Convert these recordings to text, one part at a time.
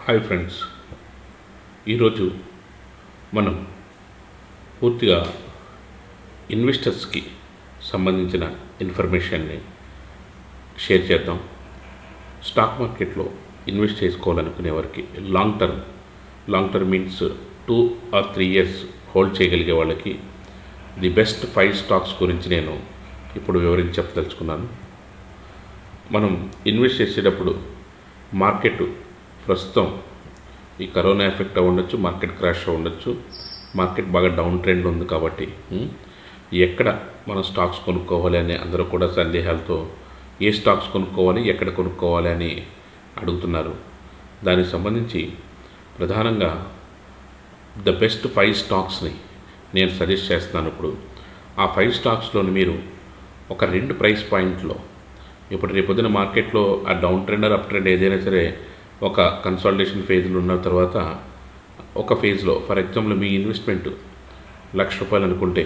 Hi friends ఈరోజు మనం పూర్తిగా ఇన్వెస్టర్స్కి సంబంధించిన ఇన్ఫర్మేషన్ని షేర్ చేద్దాం స్టాక్ మార్కెట్లో ఇన్వెస్ట్ చేసుకోవాలనుకునే వారికి long term long term means two or three years hold చేయగలిగే వాళ్ళకి ది బెస్ట్ ఫైవ్ స్టాక్స్ గురించి నేను ఇప్పుడు వివరించి చెప్పదలుచుకున్నాను మనం ఇన్వెస్ట్ చేసేటప్పుడు మార్కెట్ ప్రస్తుతం ఈ కరోనా ఎఫెక్ట్ అవ్వ ఉండొచ్చు మార్కెట్ క్రాష్ అవ్వ ఉండొచ్చు మార్కెట్ బాగా డౌన్ ట్రెండ్ ఉంది కాబట్టి ఉమ్, ఎక్కడ మనం స్టాక్స్ కొనుక్కోవాలి అని అందరూ కూడా సందేహాలతో ఏ స్టాక్స్ కొనుక్కోవాలి ఎక్కడ కొనుక్కోవాలి అని అడుగుతున్నారు దానికి సంబంధించి ప్రధానంగా ద బెస్ట్ ఫైవ్ స్టాక్స్ని నేను సజెస్ట్ చేస్తున్నాను ఇప్పుడు ఆ ఫైవ్ స్టాక్స్లోని మీరు ఒక రెండు ప్రైస్ పాయింట్లో ఇప్పుడు రేపొద్దున మార్కెట్లో ఆ డౌన్ ట్రెండ్ అప్ ట్రెండ్ ఏదైనా సరే ఒక కన్సాలిడేషన్ ఫేజ్లో ఉన్న తర్వాత ఒక ఫేజ్లో ఫర్ ఎగ్జాంపుల్ మీ ఇన్వెస్ట్మెంట్ లక్ష రూపాయలు అనుకుంటే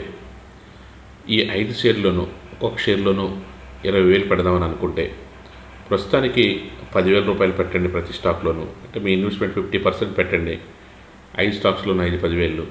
ఈ ఐదు షేర్లోనూ ఒక్కొక్క షేర్లోనూ ఇరవై వేలు పెడదామని అనుకుంటే ప్రస్తుతానికి పదివేల రూపాయలు పెట్టండి ప్రతి స్టాక్లోనూ అంటే మీ ఇన్వెస్ట్మెంట్ ఫిఫ్టీ పర్సెంట్ పెట్టండి ఐదు స్టాక్స్లోనూ ఐదు పదివేలు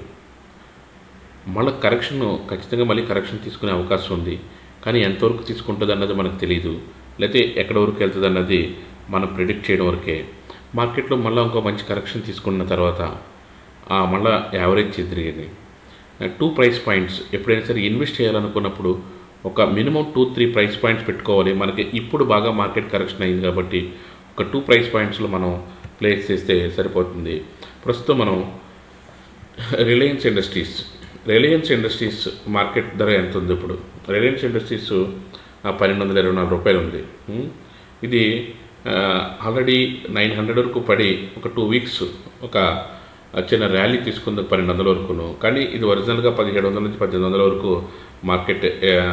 మళ్ళీ కరెక్షన్ ఖచ్చితంగా మళ్ళీ కరెక్షన్ తీసుకునే అవకాశం ఉంది కానీ ఎంతవరకు తీసుకుంటుంది అన్నది మనకు తెలియదు లేకపోతే ఎక్కడ వరకు వెళ్తుంది అన్నది మనం ప్రిడిక్ట్ చేయడం వరకే మార్కెట్లో మళ్ళీ ఇంకో మంచి కరెక్షన్ తీసుకున్న తర్వాత ఆ మళ్ళీ యావరేజ్ తిరిగింది టూ ప్రైస్ పాయింట్స్ ఎప్పుడైనా సరే ఇన్వెస్ట్ చేయాలనుకున్నప్పుడు ఒక minimum two three price points పెట్టుకోవాలి మనకి ఇప్పుడు బాగా మార్కెట్ కరెక్షన్ అయింది కాబట్టి ఒక టూ ప్రైస్ పాయింట్స్లో మనం ప్లేస్ చేస్తే సరిపోతుంది ప్రస్తుతం మనం Reliance Industries Reliance Industries market ధర ఎంత ఉంది ఇప్పుడు రిలయన్స్ ఇండస్ట్రీస్ ఆ, పన్నెండు వందల ఇరవై నాలుగు రూపాయలు ఉంది ఉం? ఇది ఆల్రెడీ నైన్ హండ్రెడ్ వరకు పడి ఒక టూ వీక్స్ ఒక చిన్న ర్యాలీ తీసుకుంది పన్నెండు వందల వరకును కానీ ఇది ఒరిజినల్గా పదిహేడు వందల నుంచి పద్దెనిమిది వందల వరకు మార్కెట్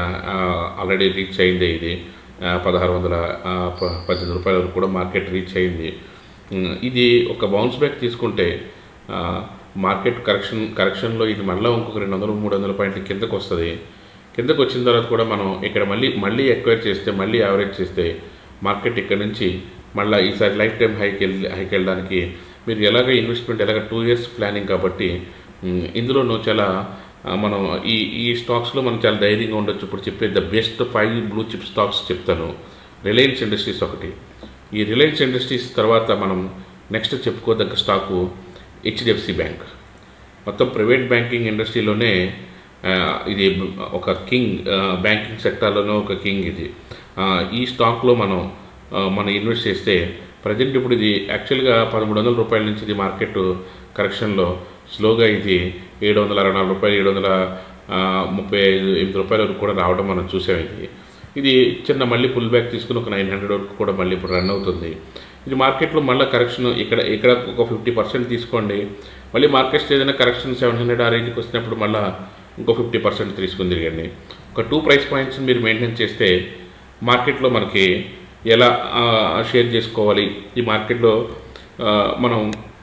ఆల్రెడీ రీచ్ అయింది ఇది ఆ, పదహారు వందల ఆ, ప- పద్దెనిమిది రూపాయల వరకు కూడా మార్కెట్ రీచ్ అయింది ఉం, ఇది ఒక బౌన్స్ బ్యాక్ తీసుకుంటే ఆ, మార్కెట్ కరెక్షన్ కరెక్షన్లో ఇది మళ్ళీ ఇంకొక రెండు వందలు మూడు వందల పాయింట్ల కిందకు వస్తుంది కిందకు వచ్చిన తర్వాత కూడా మనం ఇక్కడ మళ్ళీ మళ్ళీ ఎక్వైర్ చేస్తే మళ్ళీ యావరేజ్ చేస్తే మార్కెట్ ఇక్కడ నుంచి మళ్ళీ ఈసారి లైఫ్ టైం హైకి వెళ్ళి హైకి వెళ్ళడానికి మీరు ఎలాగ ఇన్వెస్ట్మెంట్ ఎలాగ టూ ఇయర్స్ ప్లానింగ్ కాబట్టి ఉమ్, ఇందులోనూ చాలా ఆ, మనం ఈ ఈ స్టాక్స్లో మనం చాలా ధైర్యంగా ఉండొచ్చు ఇప్పుడు చెప్పే the best five blue chip stocks చెప్తాను రిలయన్స్ ఇండస్ట్రీస్ ఒకటి ఈ రిలయన్స్ ఇండస్ట్రీస్ తర్వాత మనం నెక్స్ట్ చెప్పుకోదగ్గ స్టాకు హెచ్డిఎఫ్సి బ్యాంక్ మొత్తం ప్రైవేట్ బ్యాంకింగ్ ఇండస్ట్రీలోనే ఆ, ఇది ఒక కింగ్ ఆ, బ్యాంకింగ్ సెక్టార్లోనే ఒక కింగ్ ఇది ఆ, ఈ స్టాక్లో మనం ఆ, మనం ఇన్వెస్ట్ చేస్తే ప్రజెంట్ ఇప్పుడు ఇది యాక్చువల్గా పదమూడు వందల రూపాయల నుంచి ఇది మార్కెట్ కరెక్షన్లో స్లోగా ఇది ఏడు వందల అరవై నాలుగు రూపాయలు ఏడు వందల ఆ, ముప్పై ఐదు ఎనిమిది రూపాయల వరకు కూడా రావడం మనం చూసాం ఇది ఇది చిన్న మళ్ళీ పుల్ బ్యాక్ తీసుకుని ఒక నైన్ హండ్రెడ్ వరకు కూడా మళ్ళీ ఇప్పుడు రన్ అవుతుంది ఇది మార్కెట్లో మళ్ళీ కరెక్షన్ ఇక్కడ ఇక్కడ ఒక ఫిఫ్టీ పర్సెంట్ తీసుకోండి మళ్ళీ మార్కెట్స్ ఏదైనా కరెక్షన్ సెవెన్ హండ్రెడ్ ఆ రేంజ్కి వచ్చినప్పుడు మళ్ళీ ఇంకో ఫిఫ్టీ పర్సెంట్ తీసుకుని తిరగండి ఒక టూ ప్రైస్ పాయింట్స్ మీరు మెయింటైన్ చేస్తే మార్కెట్లో మనకి ఎలా ఆ, షేర్ చేసుకోవాలి ఈ మార్కెట్లో ఆ, మనం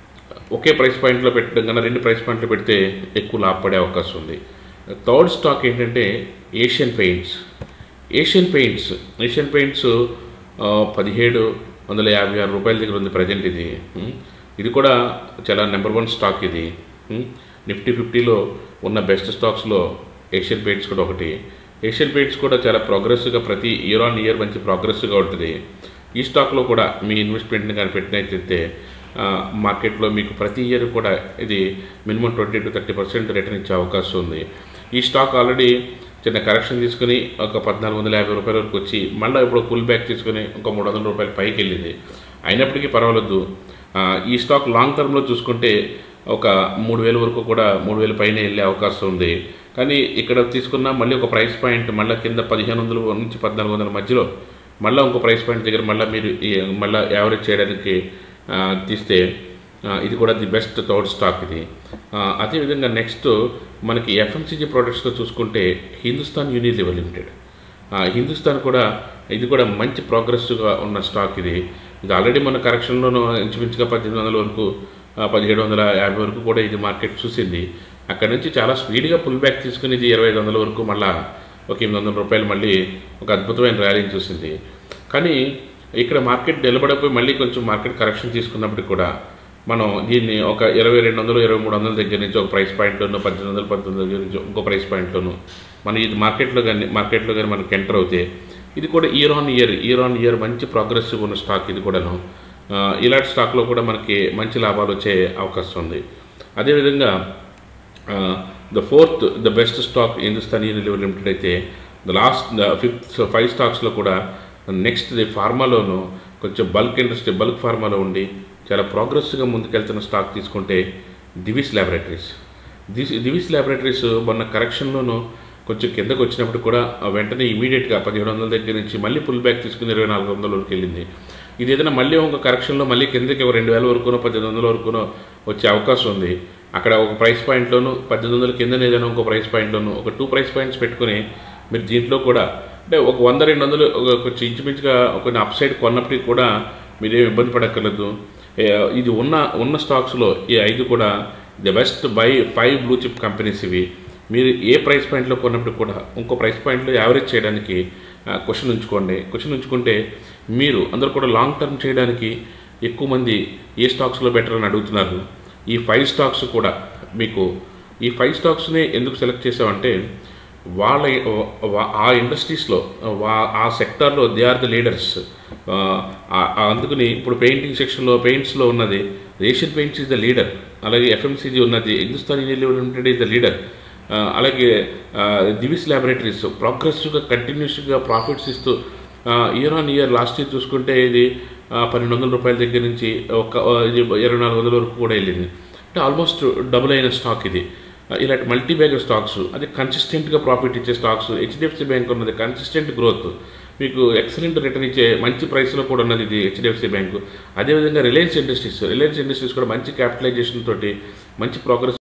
ఒకే ప్రైస్ పాయింట్లో పెట్టడం కన్నా రెండు ప్రైస్ పాయింట్లు పెడితే ఎక్కువ లాభపడే అవకాశం ఉంది థర్డ్ స్టాక్ ఏంటంటే Asian Paints Asian Paints Asian Paints ఆ, పదిహేడు వందల యాభై ఆరు రూపాయల దగ్గర ఉంది ప్రజెంట్ ఇది ఉం. ఇది కూడా చాలా నెంబర్ వన్ స్టాక్ ఇది ఉం. నిఫ్టీ ఫిఫ్టీలో ఉన్న బెస్ట్ స్టాక్స్లో ఏషియన్ పెయింట్స్ కూడా ఒకటి ఏషియన్ పెయింట్స్ కూడా చాలా ప్రోగ్రెసివ్గా ప్రతి ఇయర్ ఆన్ ఇయర్ మంచి ప్రోగ్రెసివ్గా ఉంటుంది ఈ స్టాక్లో కూడా మీ ఇన్వెస్ట్మెంట్ని కానీ పెట్టినట్లయితే ఆ, మార్కెట్లో మీకు ప్రతి ఇయర్ కూడా ఇది minimum twenty to thirty percent return ఇచ్చే అవకాశం ఉంది ఈ స్టాక్ ఆల్రెడీ చిన్న కరెక్షన్ తీసుకుని ఒక పద్నాలుగు వందల యాభై రూపాయల వరకు వచ్చి మళ్ళీ ఇప్పుడు పుల్ బ్యాక్ తీసుకుని ఒక మూడు వందల రూపాయలు పైకి వెళ్ళింది అయినప్పటికీ పర్వాలేదు ఆ, ఈ స్టాక్ లాంగ్ టర్మ్లో చూసుకుంటే ఒక మూడు వేల వరకు కూడా మూడు వేల పైన వెళ్ళే అవకాశం ఉంది కానీ ఇక్కడ తీసుకున్న మళ్ళీ ఒక ప్రైస్ పాయింట్ మళ్ళీ కింద పదిహేను వందల నుంచి పద్నాలుగు వందల మధ్యలో మళ్ళీ ఇంకో ప్రైస్ పాయింట్ దగ్గర మళ్ళీ మీరు ఈ- మళ్ళీ యావరేజ్ చేయడానికి ఆ, తీస్తే ఆ, ఇది కూడా ది బెస్ట్ థర్డ్ స్టాక్ ఇది ఆ, అదేవిధంగా నెక్స్ట్ మనకి ఎఫ్ఎంసీజీ ప్రోడక్ట్స్లో చూసుకుంటే హిందుస్థాన్ యూనిలివర్ లిమిటెడ్ ఆ, హిందుస్థాన్ కూడా ఇది కూడా మంచి ప్రోగ్రెసివ్గా ఉన్న స్టాక్ ఇది ఇది ఆల్రెడీ మన కరెక్షన్లోనూ ఇంచుమించుగా పద్దెనిమిది వందల వరకు ఆ, పదిహేడు వందల యాభై వరకు కూడా ఇది మార్కెట్ చూసింది అక్కడ నుంచి చాలా స్పీడ్గా పుల్ బ్యాక్ తీసుకుని ఇది ఇరవై ఐదు వందల వరకు మళ్ళా ఒక ఎనిమిది వందల రూపాయలు మళ్ళీ ఒక అద్భుతమైన ర్యాలీని చూసింది కానీ ఇక్కడ మార్కెట్ నిలబడిపోయి మళ్ళీ కొంచెం మార్కెట్ కరెక్షన్ తీసుకున్నప్పటికి కూడా మనం దీన్ని ఒక ఇరవై రెండు వందలు ఇరవై మూడు వందల దగ్గర నుంచి ఒక ప్రైస్ పాయింట్లోనూ పద్దెనిమిది వందలు పంతొమ్మిది దగ్గర నుంచి ఇంకో ప్రైస్ పాయింట్లోనూ మనం ఇది మార్కెట్లో కానీ మార్కెట్లో కానీ మనకి ఎంటర్ అవుతే ఇది కూడా year on year year on year మంచి ప్రోగ్రెసివ్ ఉన్న స్టాక్ ఇది కూడాను ఆ, ఇలాంటి స్టాక్లో కూడా మనకి మంచి లాభాలు వచ్చే అవకాశం ఉంది అదేవిధంగా the fourth the best stock Hindustan Unilever Limited అయితే the last the fifth five స్టాక్స్లో కూడా నెక్స్ట్ ది ఫార్మాలోను కొంచెం బల్క్ ఇండస్ట్రీ బల్క్ ఫార్మాలో ఉండి చాలా ప్రోగ్రెసివ్గా ముందుకెళ్తున్న స్టాక్ తీసుకుంటే Divi's Laboratories this Divi's Laboratories మొన్న కరెక్షన్లోనూ కొంచెం కిందకు వచ్చినప్పుడు కూడా ఆ వెంటనే ఇమీడియట్గా పదిహేడు వందల దగ్గర నుంచి మళ్ళీ పుల్ బ్యాక్ తీసుకుని ఇరవై నాలుగు వందల వరకు వెళ్ళింది ఇది ఏదైనా మళ్ళీ ఒక కరెక్షన్లో మళ్ళీ కిందకి ఒక రెండు వేల వరకునో పద్దెనిమిది వందల వరకునో వచ్చే అవకాశం ఉంది అక్కడ ఒక ప్రైస్ పాయింట్లోను పద్దెనిమిది వందల కింద ఏదైనా ఇంకో ప్రైస్ పాయింట్లోను ఒక టూ ప్రైస్ పాయింట్స్ పెట్టుకుని మీరు దీంట్లో కూడా అంటే ఒక వంద రెండు వందలు ఒక కొంచెం ఇంచుమించుగా కొన్ని అప్ సైడ్ కొన్నప్పటికీ కూడా మీరేం ఇబ్బంది పడక్కర్లేదు ఏ, ఇది ఉన్న ఉన్న స్టాక్స్లో ఈ ఐదు కూడా the best buy five blue chip companies ఇవి మీరు ఏ ప్రైస్ పాయింట్లో కొన్నప్పుడు కూడా ఇంకో ప్రైస్ పాయింట్లో యావరేజ్ చేయడానికి క్వశ్చన్ ఉంచుకోండి క్వశ్చన్ ఉంచుకుంటే మీరు అందరూ కూడా లాంగ్ టర్మ్ చేయడానికి ఎక్కువ మంది ఏ స్టాక్స్లో బెటర్ అని అడుగుతున్నారు ఈ ఫైవ్ స్టాక్స్ కూడా మీకు ఈ ఫైవ్ స్టాక్స్ని ఎందుకు సెలెక్ట్ చేసామంటే వాళ్ళ వా- ఆ ఇండస్ట్రీస్లో వా- ఆ సెక్టార్లో దే ఆర్ ద లీడర్స్ అందుకని ఇప్పుడు పెయింటింగ్ సెక్షన్లో పెయింట్స్లో ఉన్నది Asian Paints is the leader అలాగే ఎఫ్ఎంసీజీ ఉన్నది Hindustan Unilever Limited is the leader అలాగే దివిస్ ల్యాబొరేటరీస్ ప్రోగ్రెసివ్గా కంటిన్యూస్గా ప్రాఫిట్స్ ఇస్తూ year on year last year చూసుకుంటే ఇది ఆ, పన్నెండు వందల రూపాయల దగ్గర నుంచి ఒక ఆ, ఇది ఇరవై నాలుగు వందల వరకు కూడా వెళ్ళింది అంటే ఆల్మోస్ట్ డబుల్ అయిన స్టాక్ ఇది ఆ, ఇలాంటి మల్టీ బ్యాగర్ స్టాక్స్ అది కన్సిస్టెంట్గా ప్రాఫిట్ ఇచ్చే స్టాక్స్ హెచ్డిఎఫ్సి బ్యాంక్ ఉన్నది కన్సిస్టెంట్ గ్రోత్ మీకు ఎక్సలెంట్ రిటర్న్ ఇచ్చే మంచి ప్రైస్లో కూడా ఉన్నది ఇది హెచ్డిఎఫ్సి బ్యాంకు అదేవిధంగా రిలయన్స్ ఇండస్ట్రీస్ రిలయన్స్ ఇండస్ట్రీస్ కూడా మంచి క్యాపిటలైజేషన్ తోటి మంచి ప్రోగ్రెస్